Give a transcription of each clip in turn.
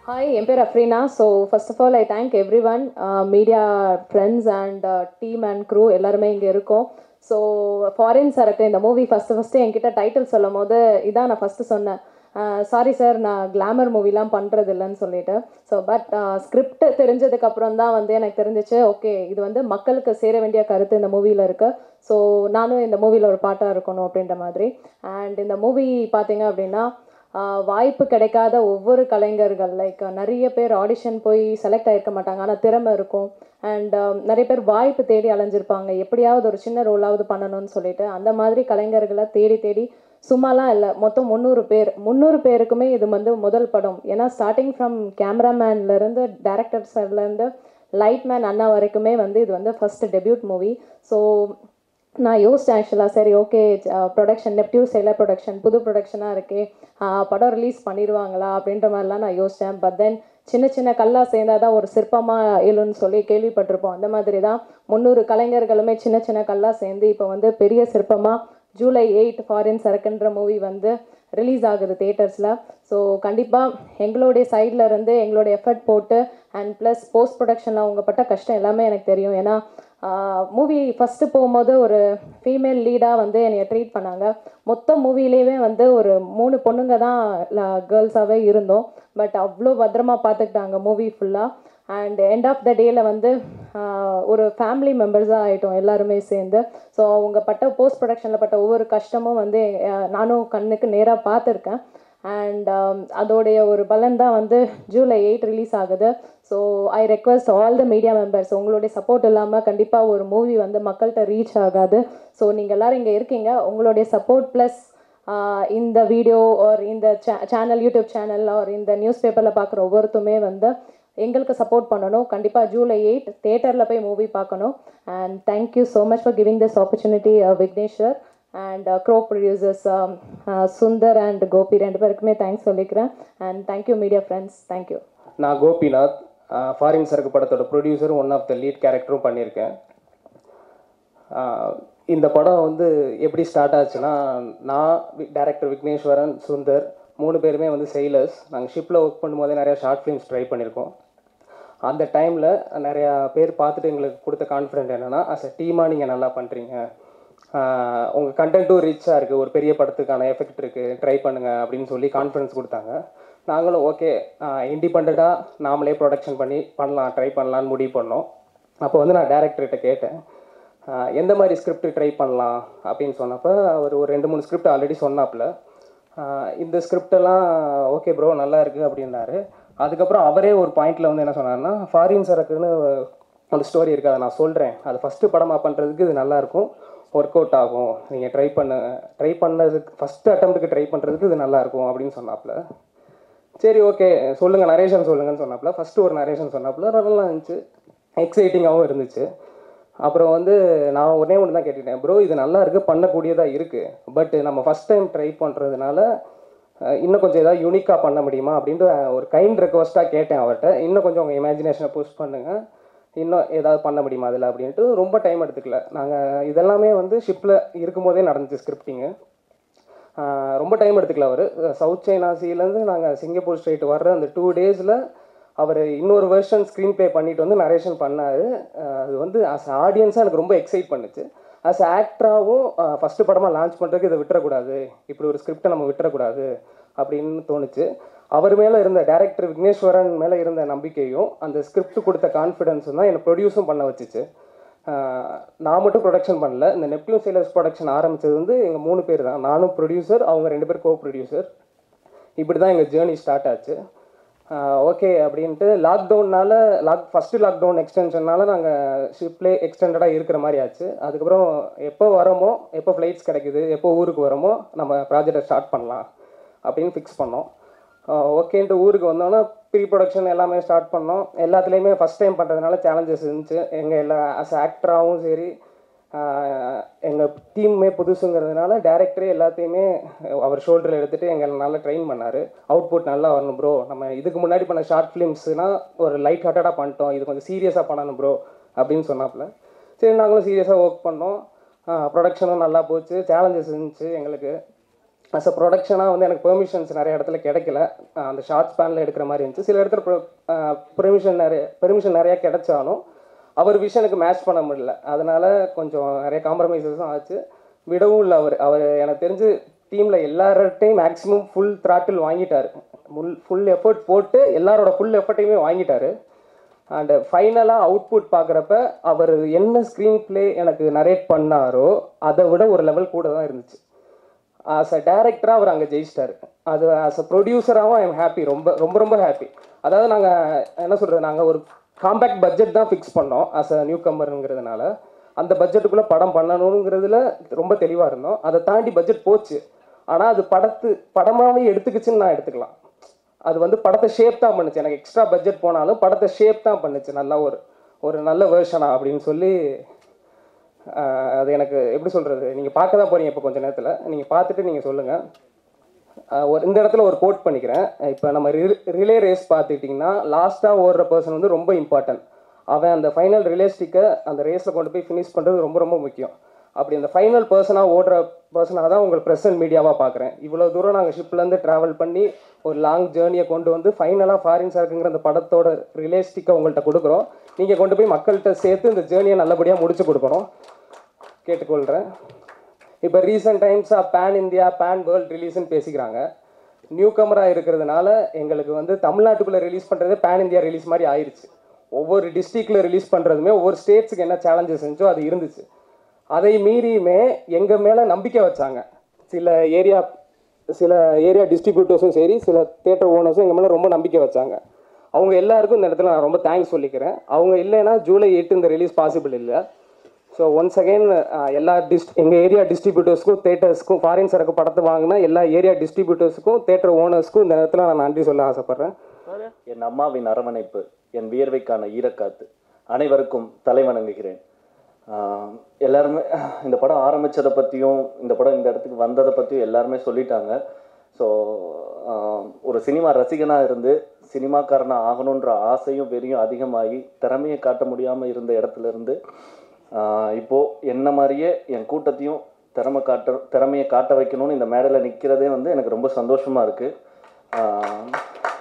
hi என் பேர் Afreena so first of all I thank everyone media friends and team and crew எல்லாருமே இங்கே இருக்கோம் ஸோ ஃபாரின் சரக்கு இந்த மூவி ஃபஸ்ட்டு ஃபஸ்ட்டு என்கிட்ட டைட்டில் சொல்லும் போது இதான் நான் ஃபஸ்ட்டு சொன்னேன் சாரி சார் நான் கிளாமர் மூவிலாம் பண்ணுறது இல்லைன்னு சொல்லிட்டு ஸோ பட் ஸ்கிரிப்ட் தெரிஞ்சதுக்கப்புறம் தான் வந்து எனக்கு தெரிஞ்சிச்சு ஓகே இது வந்து மக்களுக்கு சேர வேண்டிய கருத்து இந்த மூவியில் இருக்குது ஸோ நானும் இந்த மூவியில் ஒரு பாட்டாக இருக்கணும் அப்படின்ற மாதிரி அண்ட் இந்த மூவி பார்த்தீங்க அப்படின்னா ஆஹ் வாய்ப்பு கிடைக்காத ஒவ்வொரு கலைஞர்கள் லைக் நிறைய பேர் ஆடிஷன் போய் செலக்ட் ஆகிருக்க மாட்டாங்க ஆனால் திறமை இருக்கும் அண்ட் நிறைய பேர் வாய்ப்பு தேடி அலைஞ்சிருப்பாங்க எப்படியாவது ஒரு சின்ன ரோலாவது பண்ணணும்னு சொல்லிட்டு அந்த மாதிரி கலைஞர்களை தேடி தேடி சும்மாலாம் இல்லை மொத்தம் முந்நூறு பேர் முந்நூறு பேருக்குமே இது வந்து முதல் படம் ஏன்னா ஸ்டார்டிங் ஃப்ரம் கேமராமேன்லேருந்து டேரக்டர்ஸ்லேருந்து லைட்மேன் அண்ணா வரைக்குமே வந்து இது வந்து ஃபஸ்ட் டெபியூட் மூவி ஸோ நான் யோசிச்சேன் ஆக்சுவலாக சரி ஓகே ப்ரொடக்ஷன் நெப்டியூ செல்லர் ப்ரொடக்ஷன் புது ப்ரொடக்ஷனாக இருக்கே ஆஹ் படம் ரிலீஸ் பண்ணிடுவாங்களா அப்படின்ற மாதிரிலாம் நான் யோசித்தேன் பட் தென் சின்ன சின்ன கல்லாக சேர்ந்தாதான் தான் ஒரு சிற்பமாக எழுன்னு சொல்லி கேள்விப்பட்டிருப்போம் அந்த மாதிரி தான் முந்நூறு கலைஞர்களுமே சின்ன சின்ன கல்லாக சேர்ந்து இப்போ வந்து பெரிய சிற்பமாக ஜூலை எயிட் ஃபாரின் சரக்குன்ற மூவி வந்து ரிலீஸ் ஆகுது தேட்டர்ஸில் ஸோ கண்டிப்பாக எங்களுடைய சைடில் இருந்து எங்களுடைய எஃபர்ட் போட்டு அண்ட் ப்ளஸ் போஸ்ட் ப்ரொடக்ஷனில் அவங்க பட்ட கஷ்டம் எல்லாமே எனக்கு தெரியும் ஏன்னா மூவி ஃபஸ்ட்டு போகும்போது ஒரு ஃபீமேல் லீடாக வந்து என்னை ட்ரீட் பண்ணாங்க மொத்த மூவிலேயே வந்து ஒரு மூணு பொண்ணுங்க தான் கேர்ள்ஸாகவே இருந்தோம் பட் அவ்வளோ பத்திரமா பார்த்துக்கிட்டாங்க மூவி ஃபுல்லாக அண்ட் எண்ட் ஆஃப் த டேல வந்து ஆஹ், ஒரு ஃபேமிலி மெம்பர்ஸாக ஆகிட்டோம் எல்லாருமே சேர்ந்து ஸோ அவங்க பட்ட போஸ்ட் ப்ரொடக்ஷனில் பட்ட ஒவ்வொரு கஷ்டமும் வந்து ஆஹ், நானும் கண்ணுக்கு நேராக பார்த்துருக்கேன் அண்ட் அதோடைய ஒரு பலன் தான் வந்து ஜூலை எயிட் ரிலீஸ் ஆகுது so I request all the media members உங்களுடைய சப்போர்ட் இல்லாமல் கண்டிப்பாக ஒரு மூவி வந்து மக்கள்கிட்ட ரீச் ஆகாது ஸோ நீங்கள் எல்லோரும் இங்கே இருக்கீங்க உங்களுடைய சப்போர்ட் ப்ளஸ் இந்த வீடியோ ஆர் இந்த சேனல் யூடியூப் சேனல் ஆர் இந்த நியூஸ் பேப்பரில் பார்க்குற ஒவ்வொருத்துமே வந்து எங்களுக்கு சப்போர்ட் பண்ணணும் கண்டிப்பாக ஜூலை எயிட் தேட்டரில் போய் மூவி பார்க்கணும் and thank you so much for giving this opportunity Vigneshwar and crew producers Sundar and Gopi ரெண்டு பேருக்குமே தேங்க்ஸ் சொல்லிக்கிறேன் and thank you media friends thank you நான் கோபிநாத் ஃபாரின் சரக்கு படத்தோட ப்ரொடியூசரும் ஒன் ஆஃப் த லீட் கேரக்டரும் பண்ணியிருக்கேன் ஆஹ் இந்த படம் வந்து எப்படி ஸ்டார்ட் ஆச்சுன்னா நான் டேரக்டர் விக்னேஸ்வரன் சுந்தர் மூணு பேருமே வந்து செயிலர்ஸ் நாங்கள் ஷிப்பில் ஒர்க் பண்ணும்போதே நிறையா ஷார்ட் ஃபிலிம்ஸ் ட்ரை பண்ணியிருக்கோம் அந்த டைமில் நிறையா பேர் பார்த்துட்டு எங்களுக்கு கொடுத்த கான்ஃபிடென்ட் என்னென்னா அஸ் அ டீமாக நீங்கள் நல்லா பண்ணுறீங்க உங்கள் கண்டென்ட்டும் ரிச்சாக இருக்குது ஒரு பெரிய படத்துக்கான எஃபெக்ட் இருக்குது ட்ரை பண்ணுங்கள் அப்படின்னு சொல்லி கான்ஃபிடன்ஸ் கொடுத்தாங்க நாங்களும் ஓகே இண்டிபெண்ட்டாக நாமளே ப்ரொடக்ஷன் பண்ணி பண்ணலாம் ட்ரை பண்ணலான்னு முடிவு பண்ணோம் அப்போ வந்து நான் டேரக்டர்கிட்ட கேட்டேன் ஆஹ் எந்த மாதிரி ஸ்கிரிப்ட் ட்ரை பண்ணலாம் அப்படின்னு சொன்னப்போ அவர் ஒரு ரெண்டு மூணு ஸ்கிரிப்ட் ஆல்ரெடி சொன்னாப்புல ஆஹ் இந்த ஸ்கிரிப்டெல்லாம் ஓகே ப்ரோ நல்லா இருக்குது அப்படின்னாரு அதுக்கப்புறம் அவரே ஒரு பாயிண்டில் வந்து என்ன சொன்னார்னா ஃபாரின் சரக்குன்னு ஒரு ஸ்டோரி இருக்குது அதை நான் சொல்கிறேன் அது ஃபஸ்ட்டு படமாக பண்ணுறதுக்கு இது நல்லாயிருக்கும் ஒர்க் அவுட் ஆகும் நீங்கள் ட்ரை பண்ண ட்ரை பண்ணதுக்கு ஃபஸ்ட்டு அட்டம்ப்ட்டுக்கு ட்ரை பண்ணுறதுக்கு இது நல்லாயிருக்கும் அப்படின்னு சொன்னாப்புல சரி ஓகே சொல்லுங்கள் நரேஷன் சொல்லுங்கன்னு சொன்னாப்புல ஃபஸ்ட்டு ஒரு நரேஷன் சொன்னாப்புல நல்லா இருந்துச்சு எக்ஸைட்டிங்காகவும் இருந்துச்சு அப்புறம் வந்து நான் ஒன்றே ஒன்று தான் கேட்டுக்கிட்டேன் ப்ரோ இது நல்லா இருக்குது பண்ணக்கூடியதாக இருக்குது பட் நம்ம ஃபஸ்ட் டைம் ட்ரை பண்ணுறதுனால இன்னும் கொஞ்சம் ஏதாவது யூனிக்காக பண்ண முடியுமா அப்படின்ட்டு ஒரு கைண்ட் ரெக்வஸ்ட்டாக கேட்டேன் அவர்கிட்ட இன்னும் கொஞ்சம் உங்கள் இமேஜினேஷனை புஷ் பண்ணுங்கள் இன்னும் ஏதாவது பண்ண முடியுமா அதில் அப்படின்ட்டு ரொம்ப டைம் எடுத்துக்கல நாங்கள் இதெல்லாமே வந்து ஷிப்பில் இருக்கும்போதே நடந்துச்சு ஸ்கிரிப்டிங்கு ஆஹ் ரொம்ப டைம் எடுத்துக்கல அவர் சவுத் சைனா சீலேருந்து நாங்கள் சிங்கப்பூர் ஸ்ட்ரைட் வர்ற அந்த டூ டேஸில் அவர் இன்னொரு வெர்ஷன் ஸ்க்ரீன் ப்ளே பண்ணிட்டு வந்து நரேஷன் பண்ணார் அது வந்து அஸ் ஆடியன்ஸாக எனக்கு ரொம்ப எக்ஸைட் பண்ணுச்சு அஸ் ஆக்டராகவும் ஃபஸ்ட்டு படமாக லான்ச் பண்ணுறதுக்கு இதை விட்டுறக்கூடாது இப்படி ஒரு ஸ்கிரிப்டை நம்ம விட்டுறக்கூடாது அப்படின்னு தோணுச்சு அவர் மேலே இருந்த டேரக்டர் விக்னேஸ்வரன் மேலே இருந்த நம்பிக்கையும் அந்த ஸ்கிரிப்ட் கொடுத்த கான்ஃபிடென்ஸும் தான் என்னை ப்ரொடியூஸும் பண்ண வச்சுச்சு ஆஹ் நான் மட்டும் ப்ரொடக்ஷன் பண்ணல இந்த நெப்டியூன் சேலர்ஸ் ப்ரொடக்ஷன் ஆரம்பிச்சது வந்து எங்கள் மூணு பேர் தான் நானும் ப்ரொடியூசர் அவங்க ரெண்டு பேர் கோ ப்ரொடியூசர் இப்படி தான் எங்கள் ஜேர்னி ஸ்டார்ட் ஆச்சு ஓகே அப்படின்ட்டு லாக்டவுன்னால லாக் ஃபஸ்ட்டு லாக்டவுன் எக்ஸ்டென்ஷன்னால நாங்கள் ஷிப்லே எக்ஸ்டெண்டடாக இருக்கிற மாதிரி ஆச்சு அதுக்கப்புறம் எப்போ வரோமோ எப்போ ஃப்ளைட்ஸ் கிடைக்குது எப்போ ஊருக்கு வரோமோ நம்ம ப்ராஜெக்டை ஸ்டார்ட் பண்ணலாம் அப்படின்னு ஃபிக்ஸ் பண்ணோம் ஓகேன்ட்டு ஊருக்கு வந்தோன்னா ப்ரீ ப்ரொடக்ஷன் எல்லாமே ஸ்டார்ட் பண்ணோம் எல்லாத்துலேயுமே ஃபஸ்ட் டைம் பண்ணுறதுனால சேலஞ்சஸ் இருந்துச்சு எங்கள் எல்லா அஸ் ஆக்டராகவும் சரி எங்கள் டீமுமே புதுசுங்கிறதுனால டேரக்டரே எல்லாத்தையுமே அவர் ஷோல்டரில் எடுத்துகிட்டு எங்களை நல்லா ட்ரெயின் பண்ணார் அவுட்புட் நல்லா வரணும் ப்ரோ நம்ம இதுக்கு முன்னாடி பண்ண ஷார்ட் ஃபிலிம்ஸ்னால் ஒரு லைட் ஹார்ட்டடாக பண்ணிட்டோம் இது கொஞ்சம் சீரியஸாக பண்ணணும் ப்ரோ அப்படின்னு சொன்னாப்புல சரி நாங்களும் சீரியஸாக ஒர்க் பண்ணோம் ப்ரொடக்ஷனும் நல்லா போச்சு சேலஞ்சஸ் இருந்துச்சு எங்களுக்கு அஸ் அ ப்ரொடக்ஷனாக வந்து எனக்கு பெர்மிஷன்ஸ் நிறைய இடத்துல கிடைக்கல அஹ் அந்த ஷார்ட் ஸ்பேனில் எடுக்கிற மாதிரி இருந்துச்சு சில இடத்துல பெர்மிஷன் நிறைய பெர்மிஷன் நிறையா கிடைச்சாலும் அவர் விஷனுக்கு மேட்ச் பண்ண முடியல அதனால கொஞ்சம் நிறைய காம்ப்ரமைசஸும் ஆச்சு விடவும் இல்லை அவர் அவர் எனக்கு தெரிஞ்சு டீமில் எல்லார்ட்டையும் மேக்ஸிமம் ஃபுல் த்ராட்டில் வாங்கிட்டாரு ஃபுல் ஃபுல் எஃபர்ட் போட்டு எல்லாரோட ஃபுல் எஃபர்ட்டையுமே வாங்கிட்டாரு அண்ட் ஃபைனலாக அவுட்புட் பார்க்குறப்ப அவர் என்ன ஸ்க்ரீன் ப்ளே எனக்கு நரேட் பண்ணாரோ அதை விட ஒரு லெவல் கூட தான் இருந்துச்சு ஆஸ் அ டேரக்டராக அவர் அங்கே ஜெயிச்சிட்டாரு அது ஆஸ் அ ப்ரொடியூசராகவும் ஐம் ஹாப்பி ரொம்ப ரொம்ப ரொம்ப ஹாப்பி அதாவது நாங்கள் என்ன சொல்கிறது நாங்கள் ஒரு காம்பேக்ட் பட்ஜெட் தான் ஃபிக்ஸ் பண்ணோம் ஆஸ் அ நியூ கம்பருங்கிறதுனால அந்த பட்ஜெட்டுக்குள்ளே படம் பண்ணணுங்கிறதுல ரொம்ப தெளிவாக இருந்தோம் அதை தாண்டி பட்ஜெட் போச்சு ஆனால் அது படத்து படமாகவே எடுத்துக்கிச்சுன்னு நான் எடுத்துக்கலாம் அது வந்து படத்தை ஷேப் தான் பண்ணுச்சு எனக்கு எக்ஸ்ட்ரா பட்ஜெட் போனாலும் படத்தை ஷேப் தான் பண்ணுச்சு நல்லா ஒரு ஒரு நல்ல வேர்ஷனா அப்படின்னு சொல்லி ஆஹ், அது எனக்கு எப்படி சொல்கிறது நீங்கள் பார்க்க தான் போகிறீங்க இப்போ கொஞ்ச நேரத்தில் நீங்கள் பார்த்துட்டு நீங்கள் சொல்லுங்கள் ஒரு இந்த இடத்துல ஒரு கோட் பண்ணிக்கிறேன் இப்போ நம்ம ரிலே ரேஸ் பார்த்துக்கிட்டிங்கன்னா லாஸ்ட்டாக ஓடுற பர்சன் வந்து ரொம்ப இம்பார்ட்டன்ட் அவன் அந்த ஃபைனல் ரிலேஸ்டிக்கை அந்த ரேஸில் கொண்டு போய் ஃபினிஷ் பண்ணுறது ரொம்ப ரொம்ப முக்கியம் அப்படி அந்த ஃபைனல் பர்சனாக ஓடுற பர்சனாக தான் உங்கள் ப்ரெசன்ட் மீடியாவாக பார்க்குறேன் இவ்வளோ தூரம் நாங்கள் ஷிப்லேருந்து ட்ராவல் பண்ணி ஒரு லாங் ஜேர்னியை கொண்டு வந்து ஃபைனலாக ஃபாரின் சார்க்குங்கிற அந்த படத்தோட ரிலேஸ்டிக்கை உங்கள்கிட்ட கொடுக்குறோம் நீங்கள் கொண்டு போய் மக்கள்கிட்ட சேர்த்து இந்த ஜேர்னியை நல்லபடியாக முடிச்சு கொடுக்கணும் கேட்டுக்கொள்கிறேன் இப்போ ரீசெண்ட் டைம்ஸாக பேன் இந்தியா பேன் வேர்ல்ட் ரிலீஸ்னு பேசிக்கிறாங்க நியூ கமராக இருக்கிறதுனால எங்களுக்கு வந்து தமிழ்நாட்டுக்குள்ளே ரிலீஸ் பண்ணுறது பேன் இந்தியா ரிலீஸ் மாதிரி ஆயிடுச்சு ஒவ்வொரு டிஸ்ட்ரிக்டில் ரிலீஸ் பண்ணுறதுமே ஒவ்வொரு ஸ்டேட்ஸுக்கு என்ன சேலஞ்சஸ் இருந்துச்சோ அது இருந்துச்சு அதை மீறியுமே எங்கள் மேலே நம்பிக்கை வச்சாங்க சில ஏரியா சில ஏரியா டிஸ்ட்ரிபியூட்டர்ஸும் சரி சில தேட்டர் ஓனர்ஸும் எங்கள் மேலே ரொம்ப நம்பிக்கை வச்சாங்க அவங்க எல்லாருக்கும் இந்த இடத்துல நான் ரொம்ப தேங்க்ஸ் சொல்லிக்கிறேன் அவங்க இல்லைன்னா ஜூலை எயிட் இந்த ரிலீஸ் பாசிபிள் இல்லை ஸோ ஒன்ஸ் அகைன் எல்லா டிஸ்ட் எங்கள் ஏரியா டிஸ்ட்ரிபியூட்டர்ஸ்க்கும் தேட்டர்ஸ்க்கும் ஃபாரின் சரக்கு படத்தை வாங்கின எல்லா ஏரியா டிஸ்ட்ரிபியூட்டர்ஸ்க்கும் தேட்டர் ஓனர்ஸ்க்கும் இந்த நேரத்தில் நான் நன்றி சொல்ல ஆசைப்பட்றேன் என் அம்மாவின் அரவணைப்பு என் வியர்வைக்கான ஈரக்காத்து அனைவருக்கும் தலை வணங்குகிறேன் ஆஹ் எல்லாருமே இந்த படம் ஆரம்பிச்சதை பற்றியும் இந்த படம் இந்த இடத்துக்கு வந்ததை பற்றியும் எல்லாருமே சொல்லிட்டாங்க ஸோ ஒரு சினிமா ரசிகனாக இருந்து சினிமாக்காரனா ஆகணுன்ற ஆசையும் வெறியும் அதிகமாகி திறமையை காட்ட முடியாமல் இருந்த இடத்துல இருந்து ஆஹ் இப்போ என்ன மாதிரியே என் கூட்டத்தையும் திறமை காட்ட திறமையை காட்ட வைக்கணும்னு இந்த மேடையில் நிற்கிறதே வந்து எனக்கு ரொம்ப சந்தோஷமாக இருக்குது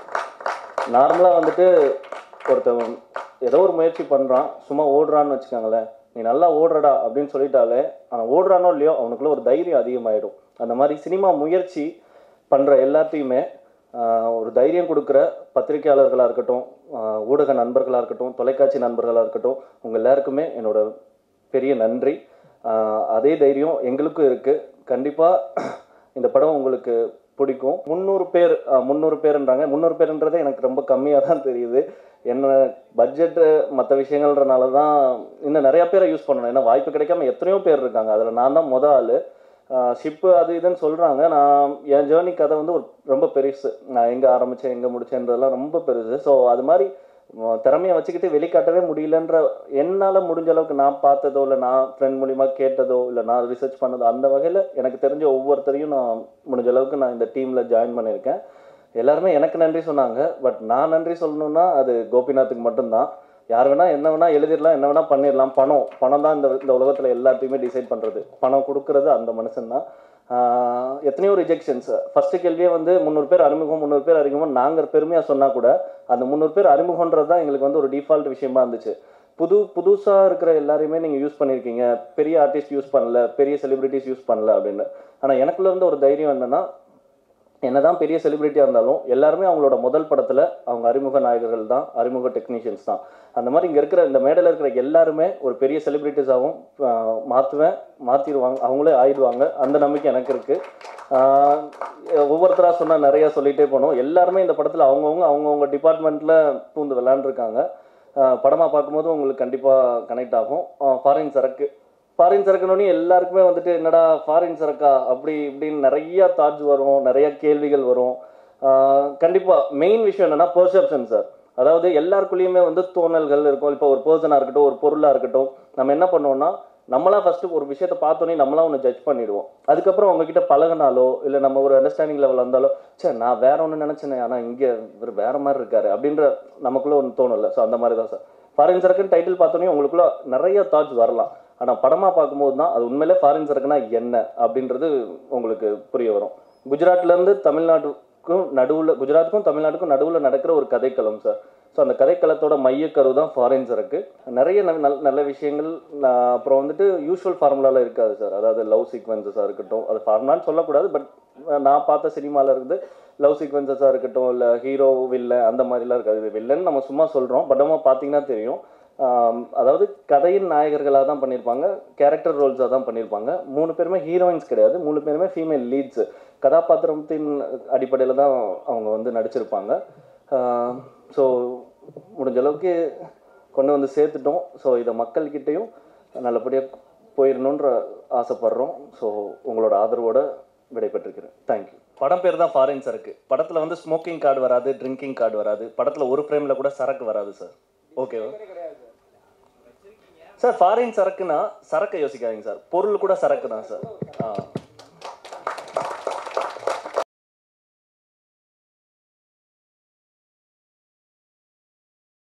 நார்மலாக வந்துட்டு ஒருத்தன் ஏதோ ஒரு முயற்சி பண்ணுறான் சும்மா ஓடுறான்னு வச்சுக்கோங்களேன் நீ நல்லா ஓடுறடா அப்படின்னு சொல்லிட்டாலே அவன் ஓடுறானோ இல்லையோ அவனுக்குள்ள ஒரு தைரியம் அதிகமாயிடும் அந்த மாதிரி சினிமா முயற்சி பண்ணுற எல்லாத்தையுமே ஆஹ், ஒரு தைரியம் கொடுக்குற பத்திரிகையாளர்களாக இருக்கட்டும் ஆஹ், ஊடக நண்பர்களாக இருக்கட்டும் தொலைக்காட்சி நண்பர்களாக இருக்கட்டும் உங்கள் எல்லாருக்குமே என்னோட பெரிய நன்றி ஆஹ், அதே தைரியம் எங்களுக்கும் இருக்குது கண்டிப்பாக இந்த படம் உங்களுக்கு பிடிக்கும் முந்நூறு பேர் முந்நூறு பேருன்றாங்க முந்நூறு பேருன்றதே எனக்கு ரொம்ப கம்மியாக தான் தெரியுது என்ன பட்ஜெட்டு மற்ற விஷயங்கள்ன்றனால தான் இன்னும் நிறைய பேரை யூஸ் பண்ணணும் ஏன்னா வாய்ப்பு கிடைக்காம எத்தனையோ பேர் இருக்காங்க அதில் நான் தான் முத ஆள் ஷிப்பு அது இதுன்னு சொல்கிறாங்க நான் என் ஜேர்னி கதை வந்து ஒரு ரொம்ப பெருசு நான் எங்கே ஆரம்பித்தேன் எங்கே முடிச்சேன்றதெல்லாம் ரொம்ப பெருசு ஸோ அது மாதிரி ம- திறமையை வச்சுக்கிட்டு வெளிக்காட்டவே முடியலன்ற என்னால் முடிஞ்ச அளவுக்கு நான் பார்த்ததோ இல்லை நான் ஃப்ரெண்ட் மூலிமா கேட்டதோ இல்லை நான் ரிசர்ச் பண்ணதோ அந்த வகையில் எனக்கு தெரிஞ்ச ஒவ்வொருத்தரையும் நான் முடிஞ்ச அளவுக்கு நான் இந்த டீமில் ஜாயின் பண்ணியிருக்கேன் எல்லாருமே எனக்கு நன்றி சொன்னாங்க பட் நான் நன்றி சொல்லணும்னா அது கோபிநாத்துக்கு மட்டும்தான் யார் வேணா என்ன வேணா எழுதிடலாம் என்ன வேணா பண்ணிடலாம் பணம் பணம் தான் இந்த இந்த உலகத்தில் எல்லாத்தையுமே டிசைட் பண்ணுறது பணம் கொடுக்கறது அந்த மனுஷன்தான் ஆஹ் எத்தனையோ ரிஜெக்ஷன்ஸ் ஃபர்ஸ்ட் கேள்வியே வந்து முந்நூறு பேர் அறிமுகம் முந்நூறு பேர் அறிமுகம் நாங்கள் பெருமையாக சொன்னால் கூட அந்த முந்நூறு பேர் அறிமுகன்றது தான் எங்களுக்கு வந்து ஒரு டிஃபால்ட் விஷயமா இருந்துச்சு புது புதுசாக இருக்கிற எல்லாரையுமே நீங்கள் யூஸ் பண்ணியிருக்கீங்க பெரிய ஆர்டிஸ்ட் யூஸ் பண்ணல பெரிய செலிபிரிட்டிஸ் யூஸ் பண்ணல அப்படின்னு ஆனால் எனக்குள்ள இருந்த ஒரு தைரியம் என்னன்னா என்னதான் பெரிய செலிபிரிட்டியாக இருந்தாலும் எல்லாருமே அவங்களோட முதல் படத்தில் அவங்க அறிமுக நாயகர்கள் தான் அறிமுக டெக்னீஷியன்ஸ் தான் அந்த மாதிரி இங்கே இருக்கிற இந்த மேடையில் இருக்கிற எல்லாருமே ஒரு பெரிய செலிபிரிட்டிஸாகவும் மாற்றுவேன் மாற்றிடுவாங்க அவங்களே ஆயிடுவாங்க அந்த நம்பிக்கை எனக்கு இருக்குது ஒவ்வொருத்தராக சொன்னால் நிறையா சொல்லிகிட்டே போனோம் எல்லாருமே இந்த படத்தில் அவங்கவுங்க அவங்கவுங்க டிபார்ட்மெண்ட்டில் பூந்து விளையாண்டுருக்காங்க படமாக பார்க்கும்போது உங்களுக்கு கண்டிப்பாக கனெக்ட் ஆகும் ஃபாரின் சரக்கு ஃபாரின் சரக்குனோடனே எல்லாருக்குமே வந்துட்டு என்னடா ஃபாரின் சரக்கா அப்படி இப்படின்னு நிறைய தாட்ஸ் வரும் நிறைய கேள்விகள் வரும் கண்டிப்பாக மெயின் விஷயம் என்னன்னா பெர்செப்ஷன் சார் அதாவது எல்லாருக்குள்ளேயுமே வந்து தோணல்கள் இருக்கும் இப்போ ஒரு பர்சனாக இருக்கட்டும் ஒரு பொருளாக இருக்கட்டும் நம்ம என்ன பண்ணுவோம்னா நம்மளா ஃபர்ஸ்ட் ஒரு விஷயத்தை பார்த்தோன்னே நம்மளா ஒன்று ஜட்ஜ் பண்ணிடுவோம் அதுக்கப்புறம் உங்ககிட்ட பழகினாலோ இல்லை நம்ம ஒரு அண்டர்ஸ்டாண்டிங் லெவல் வந்தாலோ சே நான் வேற ஒன்று நினச்சேனே ஆனால் இங்கே இவர் வேற மாதிரி இருக்காரு அப்படின்ற நமக்குள்ள ஒன்று தோணும்ல ஸோ அந்த மாதிரி தான் சார் ஃபாரின் சரக்குன்னு டைட்டில் பார்த்தோன்னே உங்களுக்குள்ள நிறைய தாட்ஸ் வரலாம் ஆனால் படமாக பார்க்கும்போது தான் அது உண்மையிலே ஃபாரின் சரக்குனா என்ன அப்படின்றது உங்களுக்கு புரிய வரும் குஜராத்லேருந்து தமிழ்நாட்டுக்கும் நடுவில் குஜராத்துக்கும் தமிழ்நாட்டுக்கும் நடுவில் நடக்கிற ஒரு கதைக்களம் சார் ஸோ அந்த கதைக்களத்தோட மையக்கரு தான் ஃபாரின் சரக்கு நிறைய நல்ல நல்ல- நல்ல விஷயங்கள் நான் அப்புறம் வந்துட்டு யூஸ்வல் ஃபார்முலாவில் இருக்காது சார் அதாவது லவ் சீக்வன்சஸாக இருக்கட்டும் அது ஃபார்முலான்னு சொல்லக்கூடாது பட் நான் பார்த்த சினிமாவில் இருந்து லவ் சீக்வன்சஸாக இருக்கட்டும் இல்லை ஹீரோ வில்லன் அந்த மாதிரிலாம் இருக்காது இது வில்லன் நம்ம சும்மா சொல்கிறோம் பட் நம்ம பார்த்தீங்கன்னா தெரியும் ஆம், அதாவது கதையின் நாயகர்களாக தான் பண்ணியிருப்பாங்க கேரக்டர் ரோல்ஸாக தான் பண்ணியிருப்பாங்க மூணு பேருமே ஹீரோயின்ஸ் கிடையாது மூணு பேருமே ஃபீமேல் லீட்ஸ் கதாபாத்திரத்தின் அடிப்படையில் தான் அவங்க வந்து நடிச்சிருப்பாங்க ஸோ முடிஞ்ச அளவுக்கு கொண்டு வந்து சேர்த்துட்டோம் ஸோ இதை மக்கள்கிட்டையும் நல்லபடியாக போயிடணுன்ற ஆசைப்படுறோம் ஸோ உங்களோட ஆதரவோட விடைபெற்றிருக்கிறேன் தேங்க்யூ படம் பேர் தான் ஃபாரின் சரக்கு படத்தில் வந்து ஸ்மோக்கிங் கார்டு வராது ட்ரிங்கிங் கார்டு வராது படத்தில் ஒரு ஃப்ரேமில் கூட சரக்கு வராது சார் ஓகேவா சார் ஃபாரின் சரக்குனா சரக்கை யோசிக்காதீங்க சார் பொருள் கூட சரக்கு தான் சார் ஆ